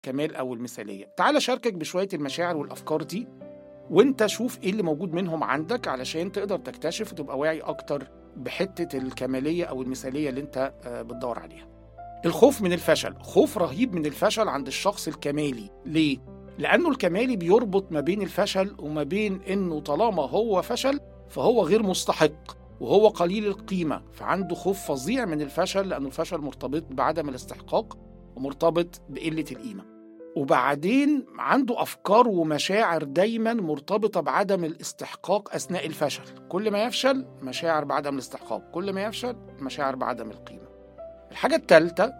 الكمال او المثاليه تعال اشاركك بشويه المشاعر والافكار دي وانت شوف ايه اللي موجود منهم عندك علشان تقدر تكتشف وتبقى واعي اكتر بحته الكماليه او المثاليه اللي انت آه، بتدور عليها الخوف من الفشل خوف رهيب من الفشل عند الشخص الكمالي ليه لانه الكمالي بيربط ما بين الفشل وما بين انه طالما هو فشل فهو غير مستحق وهو قليل القيمه فعنده خوف فظيع من الفشل لانه الفشل مرتبط بعدم الاستحقاق ومرتبط بقله القيمه وبعدين عنده افكار ومشاعر دايما مرتبطه بعدم الاستحقاق اثناء الفشل كل ما يفشل مشاعر بعدم الاستحقاق كل ما يفشل مشاعر بعدم القيمه الحاجه الثالثه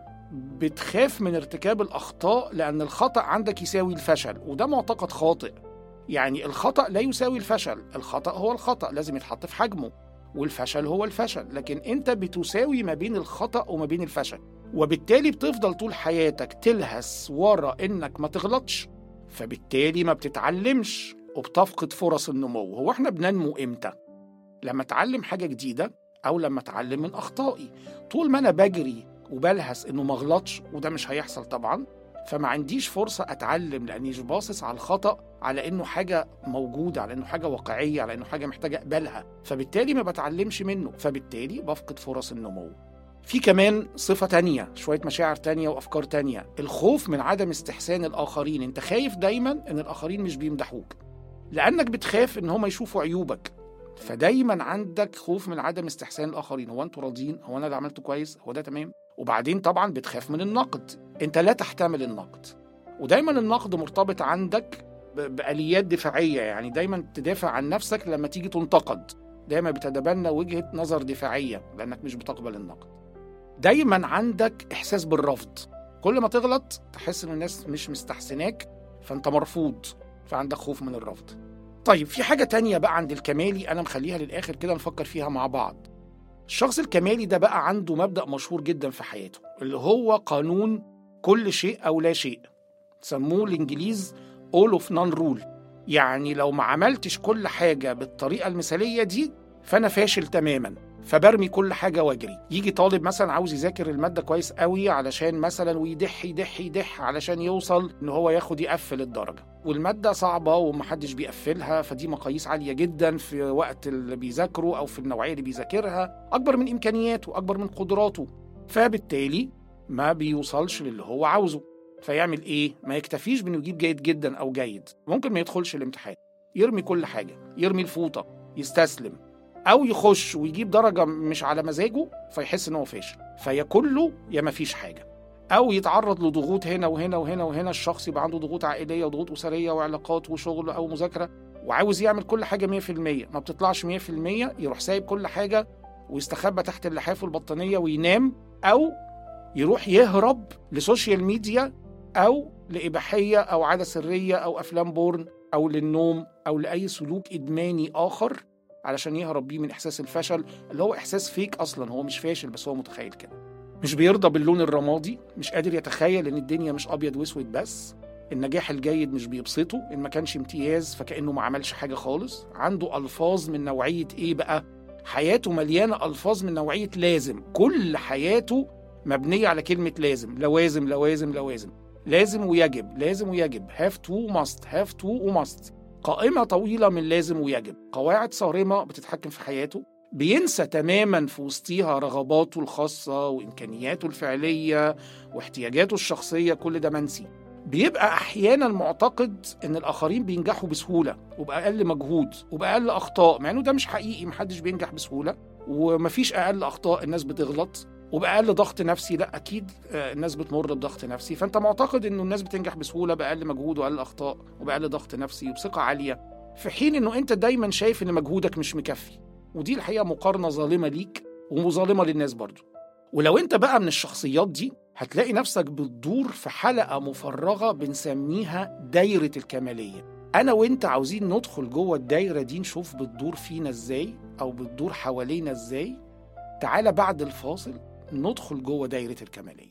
بتخاف من ارتكاب الاخطاء لان الخطا عندك يساوي الفشل وده معتقد خاطئ يعني الخطا لا يساوي الفشل الخطا هو الخطا لازم يتحط في حجمه والفشل هو الفشل لكن انت بتساوي ما بين الخطا وما بين الفشل وبالتالي بتفضل طول حياتك تلهس ورا انك ما تغلطش فبالتالي ما بتتعلمش وبتفقد فرص النمو هو احنا بننمو امتى لما اتعلم حاجه جديده او لما اتعلم من اخطائي طول ما انا بجري وبلهس انه ما اغلطش وده مش هيحصل طبعا فما عنديش فرصة أتعلم لأني مش باصص على الخطأ على إنه حاجة موجودة على إنه حاجة واقعية على إنه حاجة محتاجة أقبلها فبالتالي ما بتعلمش منه فبالتالي بفقد فرص النمو في كمان صفة تانية شوية مشاعر تانية وأفكار تانية الخوف من عدم استحسان الآخرين أنت خايف دايما إن الآخرين مش بيمدحوك لأنك بتخاف إن هم يشوفوا عيوبك فدايما عندك خوف من عدم استحسان الآخرين هو أنتوا راضيين هو أنا اللي عملته كويس هو ده تمام وبعدين طبعا بتخاف من النقد انت لا تحتمل النقد ودايما النقد مرتبط عندك ب- بآليات دفاعية يعني دايما تدافع عن نفسك لما تيجي تنتقد دايما بتتبنى وجهة نظر دفاعية لأنك مش بتقبل النقد دايما عندك إحساس بالرفض كل ما تغلط تحس إن الناس مش مستحسناك فأنت مرفوض فعندك خوف من الرفض طيب في حاجة تانية بقى عند الكمالي أنا مخليها للآخر كده نفكر فيها مع بعض الشخص الكمالي ده بقى عنده مبدأ مشهور جدا في حياته اللي هو قانون كل شيء أو لا شيء سموه الإنجليز all of none rule يعني لو ما عملتش كل حاجة بالطريقة المثالية دي فأنا فاشل تماما فبرمي كل حاجة واجري يجي طالب مثلا عاوز يذاكر المادة كويس قوي علشان مثلا ويدح يدح يدح علشان يوصل ان هو ياخد يقفل الدرجة والمادة صعبة ومحدش بيقفلها فدي مقاييس عالية جدا في وقت اللي بيذاكره أو في النوعية اللي بيذاكرها أكبر من إمكانياته أكبر من قدراته فبالتالي ما بيوصلش للي هو عاوزه فيعمل إيه؟ ما يكتفيش بإنه يجيب جيد جدا أو جيد ممكن ما يدخلش الامتحان يرمي كل حاجة يرمي الفوطة يستسلم أو يخش ويجيب درجة مش على مزاجه فيحس إن هو فاشل فيا كله يا ما فيش حاجة او يتعرض لضغوط هنا وهنا وهنا وهنا الشخص يبقى عنده ضغوط عائليه وضغوط اسريه وعلاقات وشغل او مذاكره وعاوز يعمل كل حاجه 100% ما بتطلعش 100% يروح سايب كل حاجه ويستخبى تحت اللحاف والبطانيه وينام او يروح يهرب لسوشيال ميديا او لاباحيه او عاده سريه او افلام بورن او للنوم او لاي سلوك ادماني اخر علشان يهرب بيه من احساس الفشل اللي هو احساس فيك اصلا هو مش فاشل بس هو متخيل كده مش بيرضى باللون الرمادي مش قادر يتخيل ان الدنيا مش ابيض واسود بس النجاح الجيد مش بيبسطه ان ما كانش امتياز فكانه ما عملش حاجه خالص عنده الفاظ من نوعيه ايه بقى حياته مليانه الفاظ من نوعيه لازم كل حياته مبنيه على كلمه لازم لوازم لوازم لوازم لازم ويجب لازم ويجب have to must have to وماست قائمة طويلة من لازم ويجب قواعد صارمة بتتحكم في حياته بينسى تماما في وسطيها رغباته الخاصة وإمكانياته الفعلية واحتياجاته الشخصية كل ده منسي بيبقى أحيانا معتقد إن الآخرين بينجحوا بسهولة وبأقل مجهود وبأقل أخطاء مع إنه ده مش حقيقي محدش بينجح بسهولة ومفيش أقل أخطاء الناس بتغلط وبأقل ضغط نفسي لا أكيد آه، الناس بتمر بضغط نفسي فأنت معتقد إنه الناس بتنجح بسهولة بأقل مجهود وأقل أخطاء وبأقل ضغط نفسي وبثقة عالية في حين إنه أنت دايما شايف إن مجهودك مش مكفي ودي الحقيقة مقارنة ظالمة ليك ومظالمة للناس برضو ولو انت بقى من الشخصيات دي هتلاقي نفسك بتدور في حلقة مفرغة بنسميها دايرة الكمالية أنا وأنت عاوزين ندخل جوه الدايرة دي نشوف بتدور فينا إزاي أو بتدور حوالينا إزاي تعالى بعد الفاصل ندخل جوه دايرة الكمالية